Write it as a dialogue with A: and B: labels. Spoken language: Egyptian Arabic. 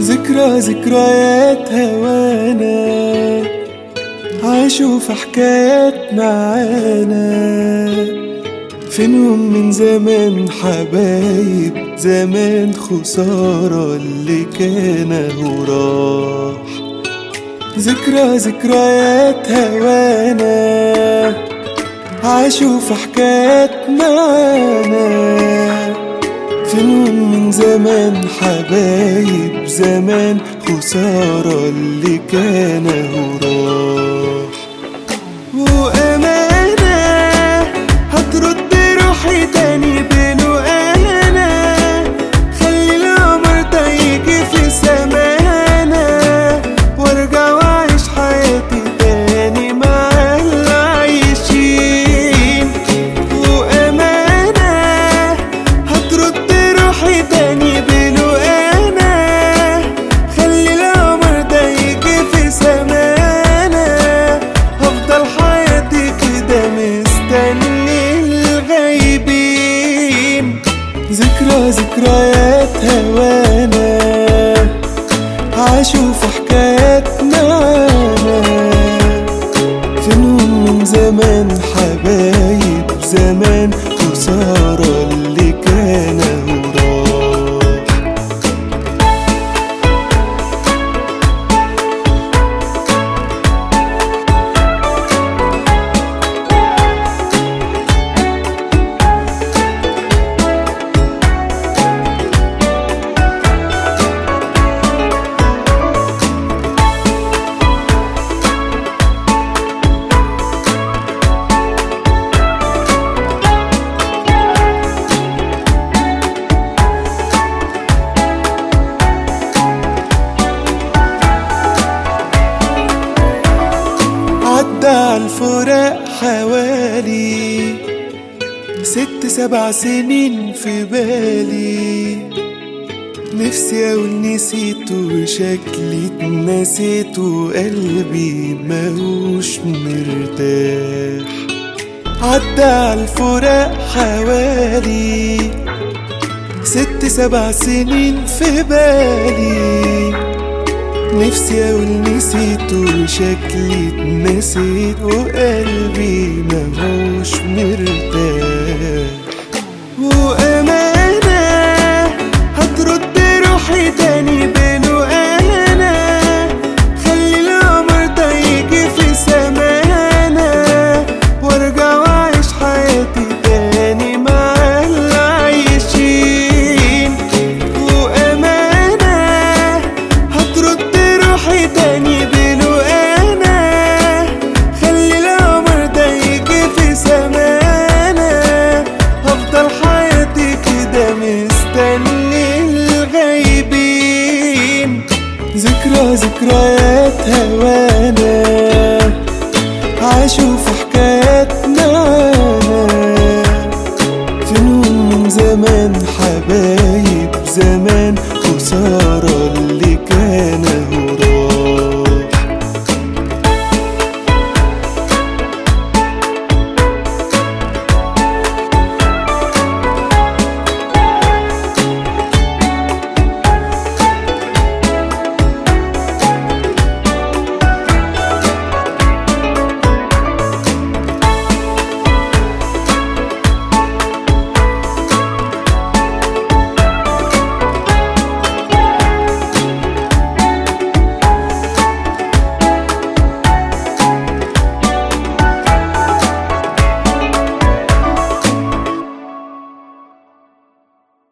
A: ذكرى ذكريات هوانا عاشوا في حكايات معانا فينهم من زمان حبايب زمان خسارة اللي كان هو راح ذكرى ذكريات هوانا عاشوا في حكايات معانا فينهم من زمان حبايب زمان خسارة اللي كان هو راح وأمانة هترد روحي تاني بينه أنا خلي القمر ده يجي في سمانا وارجع واعيش حياتي تاني مع اللي عايشين وأمانة هترد روحي تاني بينه أنا خلي القمر ده يجي في سمانا هفضل حياتي كده مستني الغايبين ذكرى ذكريات هوانا عاشوا في حكايات معانا فينهم من زمان حبايب زمان خسارة اللي كان هو راح عدى عالفراق حوالي ست سبع سنين في بالي نفسي اقول نسيته وشكلي اتنسيت وقلبي ماهوش مرتاح عدى عالفراق حوالي ست سبع سنين في بالي نفسي اقول نسيته وشكلي اتنسيت وقلبي ماهوش مرتاح وأمانة هترد روحي تاني بينه أنا خلي القمر ده يجي في سمانا وارجع واعيش حياتي تاني مع اللي عايشين وأمانة هترد روحي تاني بينه أنا خلي القمر ده يجي في سمانا هفضل حياتي كده مستني الغايبين ذكرى ذكريات هوانا عاشوا في حكايات معانا فينهم من زمان حبايب زمان